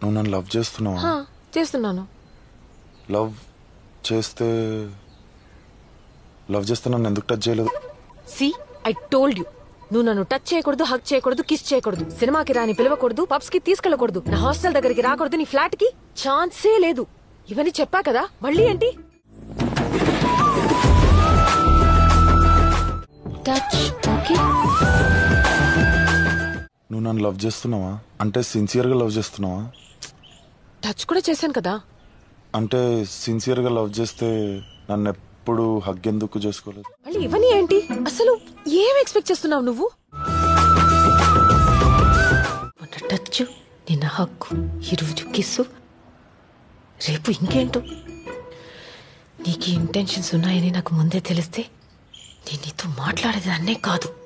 నువ్వు నన్ను లవ్ చేస్తున్నావా హా, చేస్తున్నాను లవ్ చేస్తే లవ్ చేస్తే నన్ను ఎందుకు టచ్ చేయలేదు సి ఐ టోల్డ్ యూ నువ్వు నన్ను టచ్ చేయకూడదు హక్ చేయకూడదు కిస్ చేయకూడదు సినిమాకి రాని పిలవకూడదు పబ్స్ కి తీసుకెళ్ళకూడదు నా హాస్టల్ దగ్గరికి రాకూడదు నీ ఫ్లాట్ కి ఛాన్సే లేదు ఇవన్నీ చెప్పా కదా మళ్ళీ ఏంటి టచ్ ఓకే నువ్వు నన్ను లవ్ చేస్తున్నావా అంటే సిన్సియర్గా లవ్ చేస్తున్నావా టచ్ కూడా చేశాను కదా అంటే సిన్సియర్గా లవ్ చేస్తే నన్ను ఎప్పుడు హగ్ ఎందుకు చేసుకోలేదు మళ్ళీ ఇవన్నీ ఏంటి అసలు ఏం ఎక్స్పెక్ట్ చేస్తున్నావు నువ్వు మొన్న టచ్ నిన్న హక్కు ఈరోజు కిస్సు రేపు ఇంకేంటో నీకు ఇంటెన్షన్స్ ఉన్నాయని నాకు ముందే తెలిస్తే నేను నీతో మాట్లాడేదాన్నే కాదు